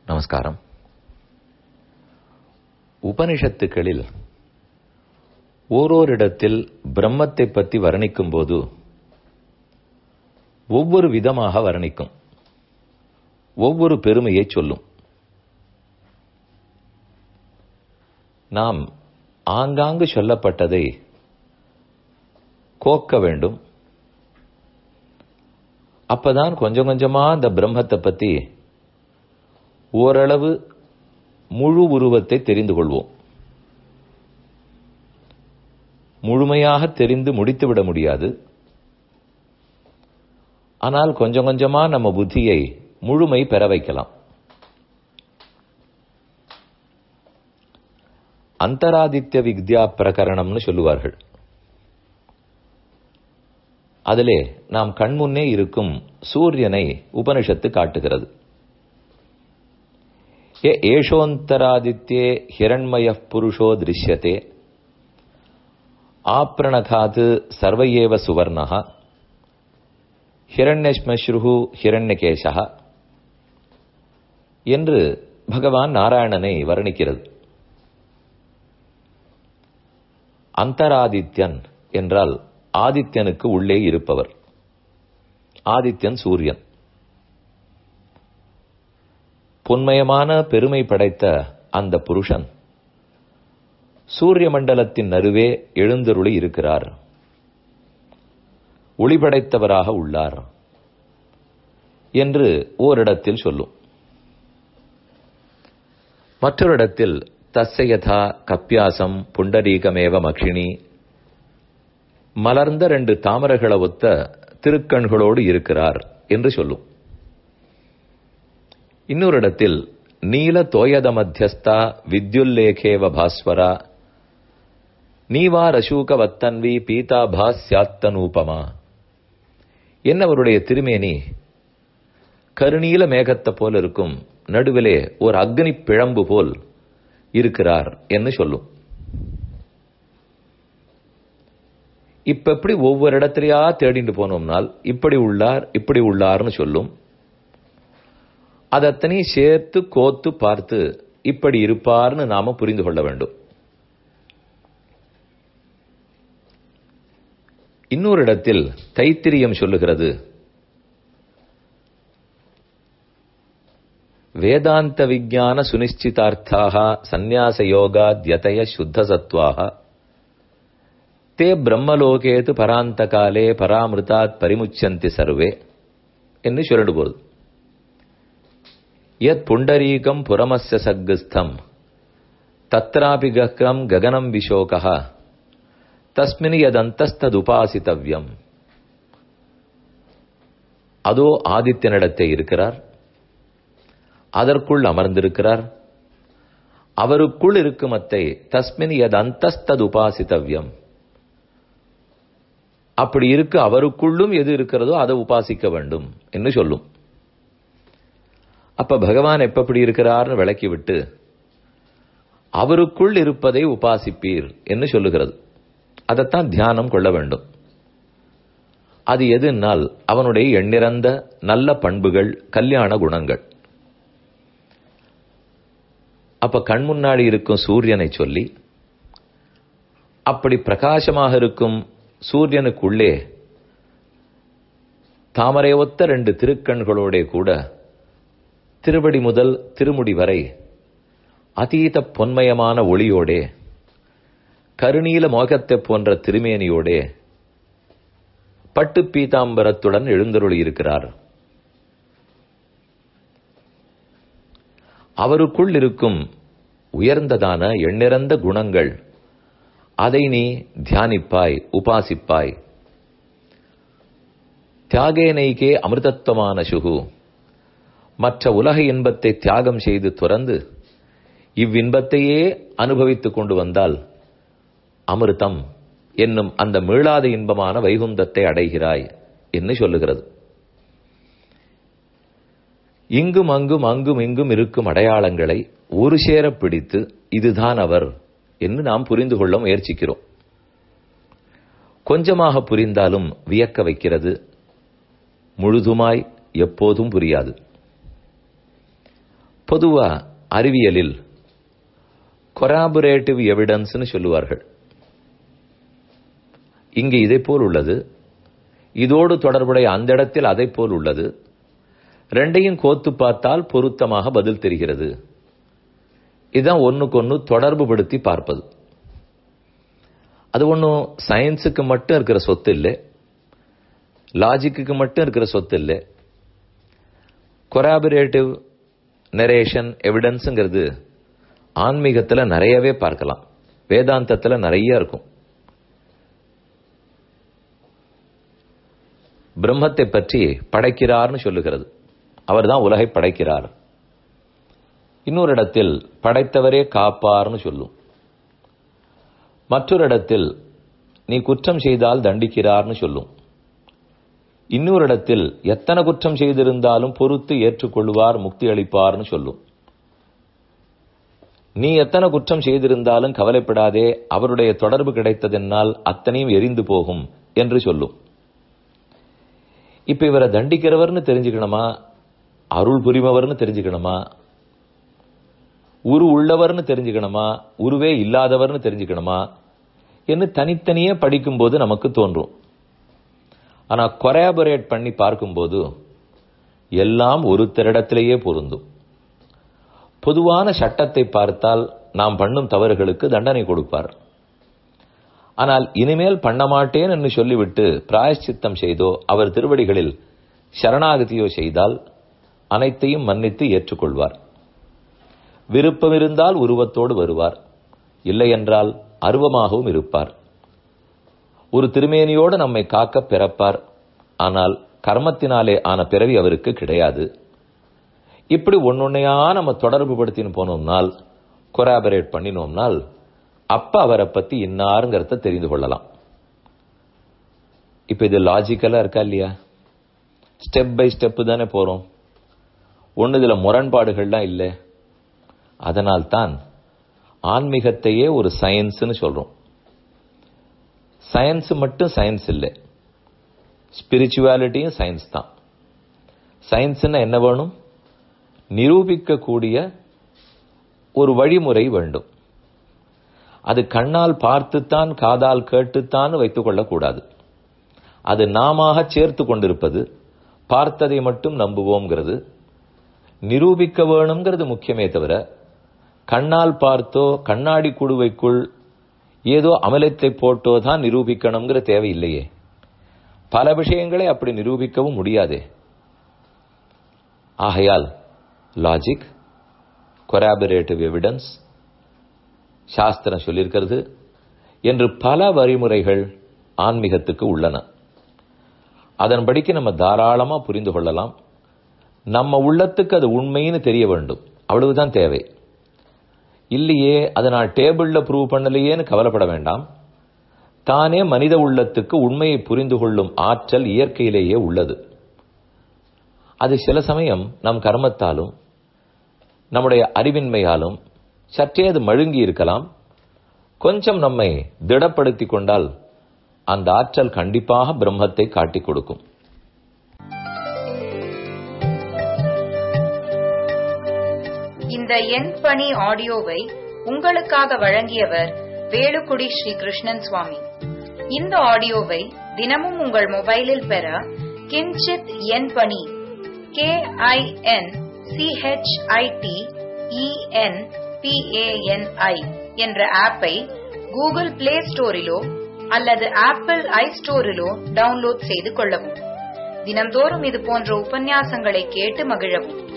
நமஸ்காரம் உபனிஷத்துக்களில் ஓரோரிடத்தில் பிரம்மத்தை பற்றி வர்ணிக்கும் போது ஒவ்வொரு விதமாக வர்ணிக்கும் ஒவ்வொரு பெருமையை சொல்லும் நாம் ஆங்காங்கு சொல்லப்பட்டதை கோக்க வேண்டும் அப்பதான் கொஞ்சம் கொஞ்சமா அந்த பிரம்மத்தை பத்தி ஓரளவு முழு உருவத்தை தெரிந்து கொள்வோம் முழுமையாக தெரிந்து முடித்துவிட முடியாது ஆனால் கொஞ்சம் கொஞ்சமா நம்ம புத்தியை முழுமை பெற வைக்கலாம் அந்தராதித்ய வித்யா பிரகரணம்னு சொல்லுவார்கள் அதிலே நாம் கண்முன்னே இருக்கும் சூரியனை உபனிஷத்து காட்டுகிறது ஏ ஏஷோந்தராதித்யே ஹிரண்மய புருஷோ திருஷ்யத்தே ஆப்ரணகாது சர்வையேவ சுவர்ணா ஹிரண்யஸ்மஸ்ருஹு ஹிரண்யகேசா என்று பகவான் நாராயணனை வர்ணிக்கிறது அந்தராதித்யன் என்றால் ஆதித்யனுக்கு உள்ளே இருப்பவர் ஆதித்யன் சூரியன் பொன்மயமான பெருமை படைத்த அந்த புருஷன் சூரிய மண்டலத்தின் நடுவே எழுந்தருளி இருக்கிறார் ஒளிபடைத்தவராக உள்ளார் என்று ஓரிடத்தில் சொல்லும் மற்றொரு இடத்தில் தஸ்யதா கப்பியாசம் புண்டரீகமேவ மக்ஷினி மலர்ந்த ரெண்டு தாமரைகளை ஒத்த திருக்கண்களோடு இருக்கிறார் என்று சொல்லும் இன்னொரு இடத்தில் நீல தோயத மத்தியஸ்தா வித்யுல்லேகேவ பாஸ்வரா நீவா ரசூக வத்தன்வி பீதாபா சியாத்தனூபமா என்ன அவருடைய திருமேனி கருநீல மேகத்தை போல் இருக்கும் நடுவிலே ஒரு அக்னி பிழம்பு போல் இருக்கிறார் என்று சொல்லும் இப்ப எப்படி ஒவ்வொரு இடத்துலயா தேடிட்டு போனோம்னால் இப்படி உள்ளார் இப்படி உள்ளார்னு சொல்லும் அதத்தனையும் சேர்த்து கோத்து பார்த்து இப்படி இருப்பார்னு நாம புரிந்து கொள்ள வேண்டும் இன்னொரு இடத்தில் தைத்திரியம் சொல்லுகிறது வேதாந்த விஜான சுனிச்சிதார்த்தாக சந்நியாச யோகாத்யதய சுத்த சத்வாக தே பிரம்மலோகேது பராந்த காலே பராமிருதாத் பரிமுச்சந்தி சர்வே என்று சொல்லிட்டு போகுது யத் புண்டரீகம் புரமஸ்ய சக்குஸ்தம் தத்ராபி கக்ரம் ககனம் விஷோகா தஸ்மின் யதந்தஸ்ததுபாசித்தவ்யம் அதோ ஆதித்யனிடத்தை இருக்கிறார் அதற்குள் அமர்ந்திருக்கிறார் அவருக்குள் இருக்கும் அத்தை தஸ்மின் எது அந்தஸ்தது உபாசித்தவ்யம் அப்படி இருக்கு அவருக்குள்ளும் எது இருக்கிறதோ அதை உபாசிக்க வேண்டும் என்று சொல்லும் அப்ப பகவான் எப்படி இருக்கிறார்னு விளக்கிவிட்டு அவருக்குள் இருப்பதை உபாசிப்பீர் என்று சொல்லுகிறது அதைத்தான் தியானம் கொள்ள வேண்டும் அது எதுனால் அவனுடைய எண்ணிறந்த நல்ல பண்புகள் கல்யாண குணங்கள் அப்ப கண் முன்னாடி இருக்கும் சூரியனை சொல்லி அப்படி பிரகாசமாக இருக்கும் சூரியனுக்குள்ளே தாமரை ஒத்த ரெண்டு திருக்கண்களோட கூட திருவடி முதல் திருமுடி வரை அதீத பொன்மயமான ஒளியோடே கருநீல மோகத்தை போன்ற திருமேனியோடே பட்டு பீதாம்பரத்துடன் எழுந்தருளி இருக்கிறார் அவருக்குள் இருக்கும் உயர்ந்ததான எண்ணிறந்த குணங்கள் அதை நீ தியானிப்பாய் உபாசிப்பாய் தியாகேனைக்கே அமிர்தத்துவமான சுகு மற்ற உலக இன்பத்தை தியாகம் செய்து துறந்து இவ்வின்பத்தையே அனுபவித்துக் கொண்டு வந்தால் அமிர்தம் என்னும் அந்த மீளாத இன்பமான வைகுந்தத்தை அடைகிறாய் என்று சொல்லுகிறது இங்கும் அங்கும் அங்கும் இங்கும் இருக்கும் அடையாளங்களை ஒரு சேர பிடித்து இதுதான் அவர் என்று நாம் புரிந்து கொள்ள முயற்சிக்கிறோம் கொஞ்சமாக புரிந்தாலும் வியக்க வைக்கிறது முழுதுமாய் எப்போதும் புரியாது பொதுவா அறிவியலில் கொராபரேட்டிவ் எவிடன்ஸ்னு சொல்லுவார்கள் இங்கு இதை போல் உள்ளது இதோடு தொடர்புடைய அந்த இடத்தில் அதை போல் உள்ளது ரெண்டையும் கோத்து பார்த்தால் பொருத்தமாக பதில் தெரிகிறது இதுதான் ஒன்றுக்கொன்று தொடர்பு படுத்தி பார்ப்பது அது ஒன்றும் சயின்ஸுக்கு மட்டும் இருக்கிற சொத்து இல்லை லாஜிக்கு மட்டும் இருக்கிற சொத்து இல்லை கொராபரேட்டிவ் நரேஷன் எவிடன்ஸுங்கிறது ஆன்மீகத்தில் நிறையவே பார்க்கலாம் வேதாந்தத்தில் நிறைய இருக்கும் பிரம்மத்தை பற்றி படைக்கிறார்னு சொல்லுகிறது அவர்தான் உலகை படைக்கிறார் இன்னொரு இடத்தில் படைத்தவரே காப்பார்னு சொல்லும் மற்றொரு இடத்தில் நீ குற்றம் செய்தால் தண்டிக்கிறார்னு சொல்லும் இன்னொரு இடத்தில் எத்தனை குற்றம் செய்திருந்தாலும் பொறுத்து ஏற்றுக்கொள்வார் முக்தி அளிப்பார்னு சொல்லும் நீ எத்தனை குற்றம் செய்திருந்தாலும் கவலைப்படாதே அவருடைய தொடர்பு கிடைத்ததென்னால் அத்தனையும் எரிந்து போகும் என்று சொல்லும் இப்ப இவரை தண்டிக்கிறவர்னு தெரிஞ்சுக்கணுமா அருள் புரிபவர்னு தெரிஞ்சுக்கணுமா உரு உள்ளவர்னு தெரிஞ்சுக்கணுமா உருவே இல்லாதவர்னு தெரிஞ்சுக்கணுமா என்று தனித்தனியே படிக்கும்போது நமக்கு தோன்றும் ஆனா கொராபரேட் பண்ணி பார்க்கும்போது எல்லாம் ஒருத்தரிடத்திலேயே பொருந்தும் பொதுவான சட்டத்தை பார்த்தால் நாம் பண்ணும் தவறுகளுக்கு தண்டனை கொடுப்பார் ஆனால் இனிமேல் பண்ண மாட்டேன் என்று சொல்லிவிட்டு பிராயஷ்சித்தம் செய்தோ அவர் திருவடிகளில் சரணாகதியோ செய்தால் அனைத்தையும் மன்னித்து ஏற்றுக்கொள்வார் விருப்பம் இருந்தால் உருவத்தோடு வருவார் இல்லையென்றால் அருவமாகவும் இருப்பார் ஒரு திருமேனியோடு நம்மை காக்க பிறப்பார் ஆனால் கர்மத்தினாலே ஆன பிறவி அவருக்கு கிடையாது இப்படி ஒன்னொன்னையா நம்ம தொடர்பு படுத்தின்னு போனோம்னால் கொராபரேட் பண்ணினோம்னால் அப்ப அவரை பத்தி இன்னாருங்கிறத தெரிந்து கொள்ளலாம் இப்ப இது லாஜிக்கலா இருக்கா இல்லையா ஸ்டெப் பை ஸ்டெப் தானே போறோம் ஒன்னு இதுல முரண்பாடுகள்லாம் இல்லை அதனால் தான் ஆன்மீகத்தையே ஒரு சயின்ஸ்னு சொல்றோம் சயின்ஸ் மட்டும் சயின்ஸ் இல்லை ஸ்பிரிச்சுவாலிட்டியும் சயின்ஸ் தான் சயின்ஸ்னா என்ன வேணும் நிரூபிக்கக்கூடிய ஒரு வழிமுறை வேண்டும் அது கண்ணால் பார்த்துத்தான் காதால் கேட்டுத்தான் வைத்துக் கொள்ளக்கூடாது அது நாம சேர்த்து கொண்டிருப்பது பார்த்ததை மட்டும் நம்புவோம்ங்கிறது நிரூபிக்க வேணுங்கிறது முக்கியமே தவிர கண்ணால் பார்த்தோ கண்ணாடி குடுவைக்குள் ஏதோ அமலத்தை போட்டோ தான் நிரூபிக்கணுங்கிற தேவையில்லையே பல விஷயங்களை அப்படி நிரூபிக்கவும் முடியாதே ஆகையால் லாஜிக் கொராபரேட்டிவ் எவிடன்ஸ் சாஸ்திரம் சொல்லியிருக்கிறது என்று பல வழிமுறைகள் ஆன்மீகத்துக்கு உள்ளன அதன்படிக்கு நம்ம தாராளமா புரிந்து கொள்ளலாம் நம்ம உள்ளத்துக்கு அது உண்மைன்னு தெரிய வேண்டும் அவ்வளவுதான் தேவை இல்லையே அதை நான் டேபிள்ல ப்ரூவ் பண்ணலையேன்னு கவலைப்பட வேண்டாம் தானே மனித உள்ளத்துக்கு உண்மையை புரிந்து கொள்ளும் ஆற்றல் இயற்கையிலேயே உள்ளது அது சில சமயம் நம் கர்மத்தாலும் நம்முடைய அறிவின்மையாலும் சற்றே அது மழுங்கி இருக்கலாம் கொஞ்சம் நம்மை திடப்படுத்தி கொண்டால் அந்த ஆற்றல் கண்டிப்பாக பிரம்மத்தை காட்டிக் கொடுக்கும் இந்த எண் பணி ஆடியோவை உங்களுக்காக வழங்கியவர் வேலுக்குடி ஸ்ரீ கிருஷ்ணன் சுவாமி இந்த ஆடியோவை தினமும் உங்கள் மொபைலில் பெற கிஞ்சித் எண் பணி கே ஐ என் சிஹெச்ஐடி இஎன் பிஏஎன்ஐ என்ற ஆப்பை கூகுள் பிளே ஸ்டோரிலோ அல்லது ஆப்பிள் ஐ ஸ்டோரிலோ டவுன்லோட் செய்து கொள்ளவும் தினம்தோறும் இது போன்ற உபன்யாசங்களை கேட்டு மகிழவும்